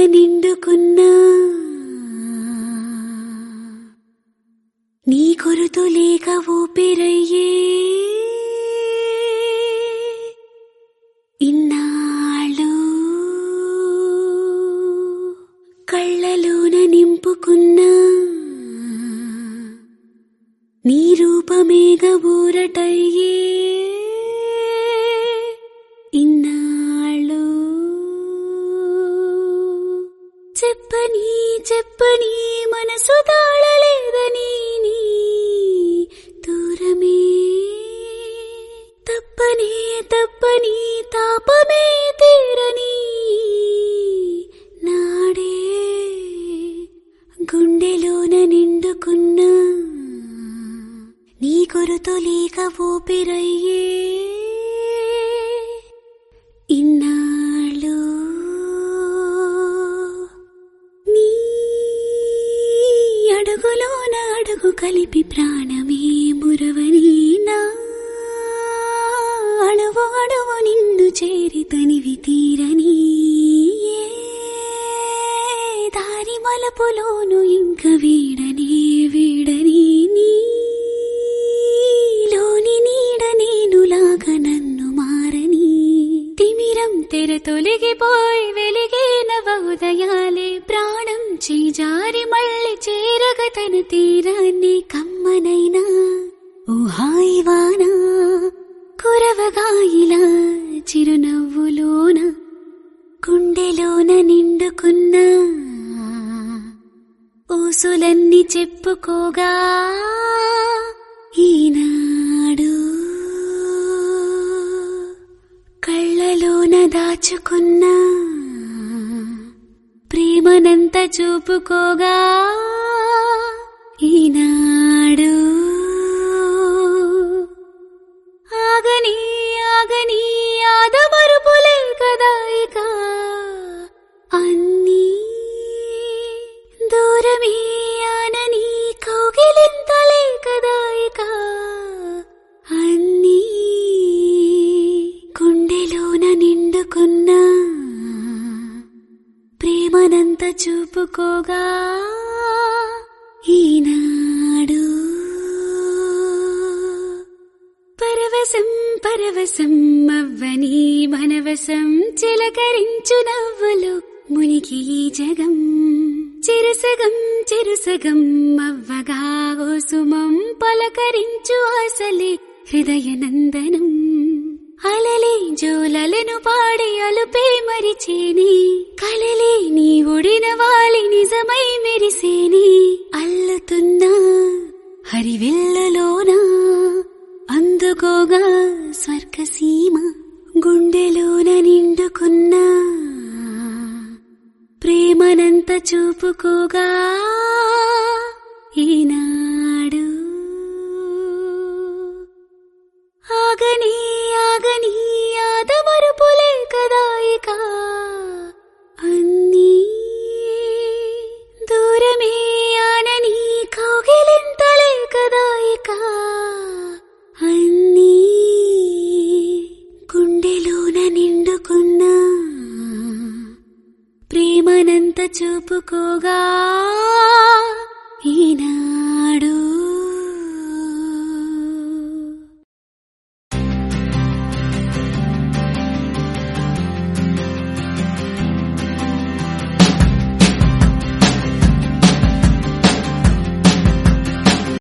నిండుకున్నా నీ కొరుతు లేక ఊపిరయ్యే ఇన్నాళ్ళు కళ్ళలోన నింపుకున్నా నీ రూపమేగ ఊరటయ్యే ఇన్నాళ్ళు చెప్పని చెప్పని మనసు తాళలేదని నీ దూరమే తప్పనే తప్పని తాపమే తీరని నాడే గుండెలోన నిండుకున్నా నీ కొరుతో లేక ఊపిరయ్యే ఇన్నాళ్ళు నీ అడుగులోన అడుగు కలిపి ప్రాణమే మురవని నా అడుగు అడుగు నిన్ను చేరి తనివి తీరని ఏ దారి మలపులోను ఇంక వీడని వీడని నీలోని నీడ నేనులాగా నన్ను మారని తిమిరం తెర తొలగిపోయి వెలిగే నవోదయాలే ప్రాణం చేజారి మళ్ళీ చేరగ తన తీరాన్ని కమ్మనైనా ఓ హాయి వానా కురవగాయిలా చిరునవ్వులోన గుండెలోన నిండుకున్నా ఊసులన్నీ చెప్పుకోగా ఈనాడు కళ్ళలోన దాచుకున్నా ప్రేమనంత చూపుకోగా ఈనాడు ఆగని ఆగని ఆదమరుపులే కదా ఇక అన్నీ దూరమే ఆనని కౌగిలింతలే కదా ఇక అన్నీ గుండెలోన నిండుకున్నా ప్రేమనంత చూపుకోగా ఈనాడు పరవశం పరవశం అవ్వని మనవశం చిలకరించు నవ్వులు మునికి ఈ జగం చిరుసగం చిరుసగం అవ్వగా ఓ సుమం పలకరించు ఆసలే హృదయ నందనం అలలే జోలలను పాడి అలుపే మరిచేని కలలే నీ ఒడిన వాలి నిజమై మెరిసేని అల్లుతున్నా హరివెల్లలోనా అందుకోగా స్వర్గసీమ గుండెలోన నిండుకున్నా ప్రేమనంత చూపుకోగా ఈనాడు ఆగని ఆగని ఆదమరుపులే కదా ఇక అన్నీ దూరమే ఆనని కౌగిలింతలే కదా ఇక అన్నీ గుండెలోన నిండుకున్నా ప్రేమనంత చూపుకోగా